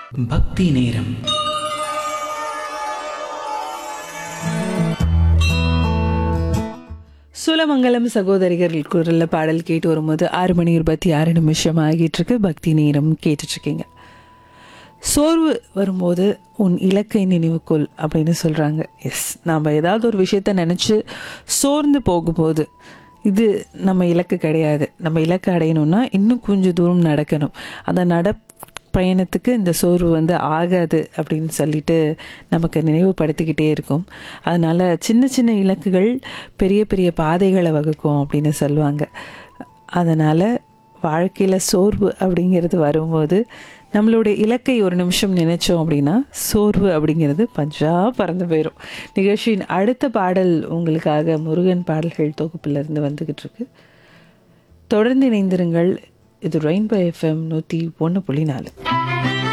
பக்தி நேரம் சூலமங்கலம் சகோதரிகள் குரலில் பாடல் கேட்டு வரும்போது ஆறு மணி இருபத்தி ஆறு நிமிஷம் ஆகிட்டு இருக்கு பக்தி நேரம் கேட்டுட்டு இருக்கீங்க சோர்வு வரும்போது உன் இலக்கை நினைவுக்கொள் அப்படின்னு சொல்கிறாங்க எஸ் நாம் ஏதாவது ஒரு விஷயத்த நினச்சி சோர்ந்து போகும்போது இது நம்ம இலக்கு கிடையாது நம்ம இலக்கு அடையணும்னா இன்னும் கொஞ்சம் தூரம் நடக்கணும் அந்த நட பயணத்துக்கு இந்த சோர்வு வந்து ஆகாது அப்படின்னு சொல்லிட்டு நமக்கு நினைவுபடுத்திக்கிட்டே இருக்கும் அதனால் சின்ன சின்ன இலக்குகள் பெரிய பெரிய பாதைகளை வகுக்கும் அப்படின்னு சொல்லுவாங்க அதனால் வாழ்க்கையில் சோர்வு அப்படிங்கிறது வரும்போது நம்மளுடைய இலக்கை ஒரு நிமிஷம் நினைச்சோம் அப்படின்னா சோர்வு அப்படிங்கிறது பஞ்சா பறந்து போயிடும் நிகழ்ச்சியின் அடுத்த பாடல் உங்களுக்காக முருகன் பாடல்கள் தொகுப்பிலிருந்து வந்துக்கிட்டு இருக்கு தொடர்ந்து இணைந்திருங்கள் இது ரெயின்போ எஃப்எம் நூற்றி ஒன்று புள்ளி நாலு